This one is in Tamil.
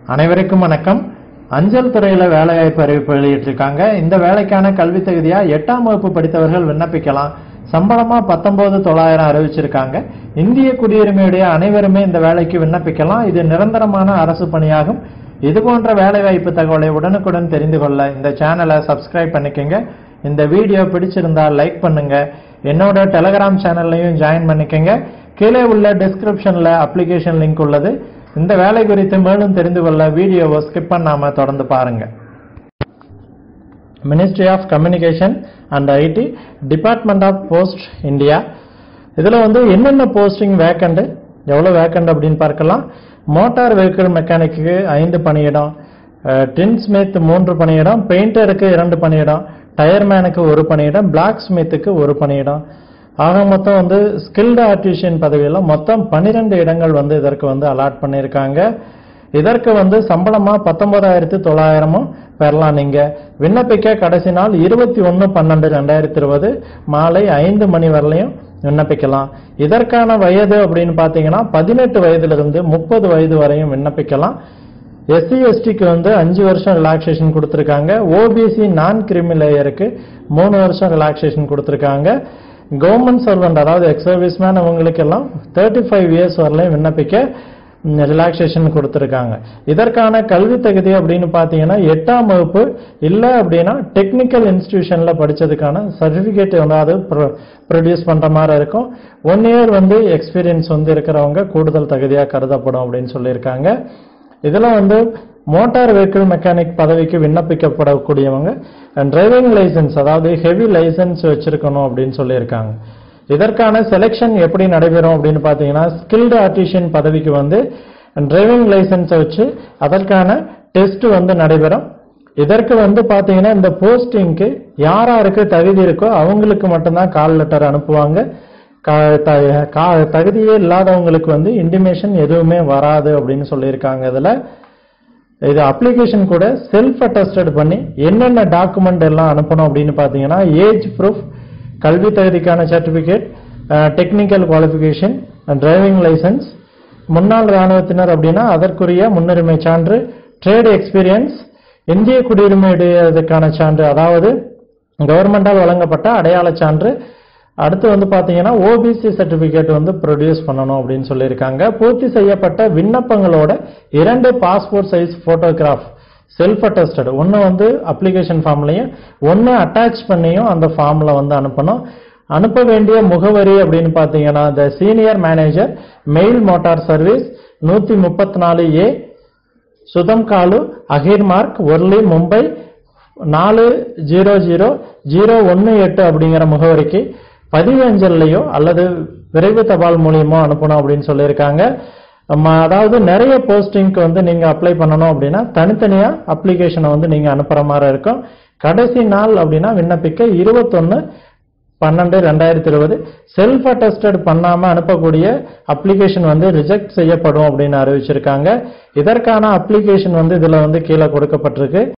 அனைவருக்கும் வணக்கம் அஞ்சல் துறையில வேலைவாய்ப்பு அறிவிப்பு வெளியிட்டிருக்காங்க இந்த வேலைக்கான கல்வி தகுதியா எட்டாம் வகுப்பு படித்தவர்கள் விண்ணப்பிக்கலாம் சம்பளமா பத்தொன்பது தொள்ளாயிரம் அறிவிச்சிருக்காங்க இந்திய குடியுரிமையுடைய அனைவருமே இந்த வேலைக்கு விண்ணப்பிக்கலாம் இது நிரந்தரமான அரசு பணியாகும் இது போன்ற வேலைவாய்ப்பு தகவலை உடனுக்குடன் தெரிந்து கொள்ள இந்த சேனலை சப்ஸ்கிரைப் பண்ணிக்கங்க இந்த வீடியோ பிடிச்சிருந்தா லைக் பண்ணுங்க என்னோட டெலகிராம் சேனல்லையும் ஜாயின் பண்ணிக்கங்க கீழே உள்ள டிஸ்கிரிப்ஷன்ல அப்ளிகேஷன் லிங்க் உள்ளது இந்த வேலை குறித்து மேலும் தெரிந்து கொள்ள வீடியோவை ஸ்கிப் பண்ணாம தொடர்ந்து பாருங்க ministry of communication and IT department of post India இதில் வந்து என்னென்ன போஸ்டிங் வேக்கண்ட் எவ்வளோ வேக்கண்ட் அப்படின்னு பார்க்கலாம் மோட்டார் வெஹிக்கிள் மெக்கானிக்கு ஐந்து பணியிடம் டின் ஸ்மித் மூன்று பணியிடம் பெயிண்டருக்கு இரண்டு பணியிடம் டயர்மேனுக்கு ஒரு பணியிடம் பிளாக் ஸ்மித்துக்கு ஒரு பணியிடம் ஆக மொத்தம் வந்து ஸ்கில்டு ஆர்டிஷியன் பதவியில் மொத்தம் பன்னிரெண்டு இடங்கள் வந்து இதற்கு வந்து அலாட் பண்ணியிருக்காங்க இதற்கு வந்து சம்பளமா பத்தொன்பதாயிரத்தி தொள்ளாயிரமும் பெறலாம் நீங்க விண்ணப்பிக்க கடைசி நாள் இருபத்தி ஒன்று பன்னெண்டு ரெண்டாயிரத்தி இருபது மாலை ஐந்து மணி வரலையும் விண்ணப்பிக்கலாம் இதற்கான வயது அப்படின்னு பார்த்தீங்கன்னா பதினெட்டு வயதிலிருந்து முப்பது வயது வரையும் விண்ணப்பிக்கலாம் எஸ்சி எஸ்டிக்கு வந்து அஞ்சு வருஷம் ரிலாக்ஸேஷன் கொடுத்துருக்காங்க ஓபிசி நான் கிரிமி லேயருக்கு மூணு வருஷம் ரிலாக்ஸேஷன் கொடுத்துருக்காங்க கவர்மெண்ட் சர்வெண்ட் அதாவது எக்ஸ் சர்வீஸ்மேன் அவங்களுக்கு எல்லாம் தேர்ட்டி ஃபைவ் இயர்ஸ் வரலையும் விண்ணப்பிக்க ரிலாக்ஸேஷன் கொடுத்துருக்காங்க இதற்கான கல்வி தகுதி அப்படின்னு பார்த்தீங்கன்னா எட்டாம் வகுப்பு இல்லை அப்படின்னா டெக்னிக்கல் இன்ஸ்டிடியூஷன்ல படிச்சதுக்கான சர்டிஃபிகேட் வந்து ப்ரொடியூஸ் பண்ற மாதிரி இருக்கும் ஒன் இயர் வந்து எக்ஸ்பீரியன்ஸ் வந்து இருக்கிறவங்க கூடுதல் தகுதியாக கருதப்படும் அப்படின்னு சொல்லியிருக்காங்க இதில் வந்து மோட்டார் வெஹிக்கிள் மெக்கானிக் பதவிக்கு விண்ணப்பிக்கப்படக்கூடியவங்க டிரைவிங் லைசன்ஸ் அதாவது ஹெவி லைசன்ஸ் வச்சிருக்கணும் அப்படின்னு சொல்லியிருக்காங்க இதற்கான செலெக்ஷன் எப்படி நடைபெறும் அப்படின்னு பார்த்தீங்கன்னா ஸ்கில்டு ஆர்டிஷியன் பதவிக்கு வந்து டிரைவிங் லைசன்ஸை வச்சு அதற்கான டெஸ்ட் வந்து நடைபெறும் இதற்கு வந்து பார்த்தீங்கன்னா இந்த போஸ்டிங்க்கு யார் யாருக்கு தகுதி இருக்கோ அவங்களுக்கு மட்டும்தான் கால் லெட்டர் அனுப்புவாங்க கா- த- கா- தகுதியே இல்லாதவங்களுக்கு வந்து இன்டிமேஷன் எதுவுமே வராது அப்படின்னு சொல்லியிருக்காங்க இதுல இது அப்ளிகேஷன் கூட செல்ஃப் அட்டஸ்டட் பண்ணி என்னென்ன டாக்குமெண்ட் எல்லாம் அனுப்பணும் அப்படின்னு பார்த்தீங்கன்னா ஏஜ் ப்ரூஃப் கல்வி தகுதிக்கான certificate technical qualification driving licence முன்னாள் இராணுவத்தினர் அப்படின்னா அதற்குரிய முன்னுரிமை சான்று ட்ரேட் எக்ஸ்பீரியன்ஸ் இந்திய குடியுரிமையுடையதுக்கான சான்று அதாவது கவர்மெண்டால் வழங்கப்பட்ட அடையாள சான்று அடுத்து வந்து பாத்தீங்கன்னா ஓபிசி சர்டிபிகேட் வந்து ப்ரொடியூஸ் பண்ணணும் அப்படின்னு சொல்லியிருக்காங்க பூர்த்தி செய்யப்பட்ட விண்ணப்பங்களோட இரண்டு passport size photograph self attested ஒன்று வந்து அப்ளிகேஷன் ஃபார்ம்லையும் ஒன்று அட்டாச் பண்ணியும் அந்த ஃபார்மில் வந்து அனுப்பணும் அனுப்ப வேண்டிய முகவரி அப்படின்னு பார்த்தீங்கன்னா the senior manager mail motor service நூற்றி முப்பத்தி நாலு ஏ சுதம் காலு அஹீர் மார்க் ஒர்லி மும்பை நாலு ஜீரோ ஜீரோ ஜீரோ ஒன்று எட்டு அப்படிங்கிற முகவரிக்கு பதிவு அஞ்சல்லையோ அல்லது விரைவு தபால் மூலியமோ அனுப்பணும் அப்படின்னு சொல்லியிருக்காங்க ம- அதாவது நிறைய போஸ்டிங்க்கு வந்து நீங்க அப்ளை பண்ணணும் அப்படின்னா தனித்தனியா அப்ளிகேஷனை வந்து நீங்க அனுப்புற மாதிரி இருக்கும் கடைசி நாள் அப்படின்னா விண்ணப்பிக்க இருபத்தொன்னு பன்னெண்டு ரெண்டாயிரத்தி இருபது செல்ஃப் அட்டஸ்டட் பண்ணாம அனுப்பக்கூடிய அப்ளிகேஷன் வந்து ரிஜெக்ட் செய்யப்படும் அப்படின்னு அறிவிச்சிருக்காங்க இதற்கான அப்ளிகேஷன் வந்து இதுல வந்து கீழே கொடுக்கப்பட்டிருக்கு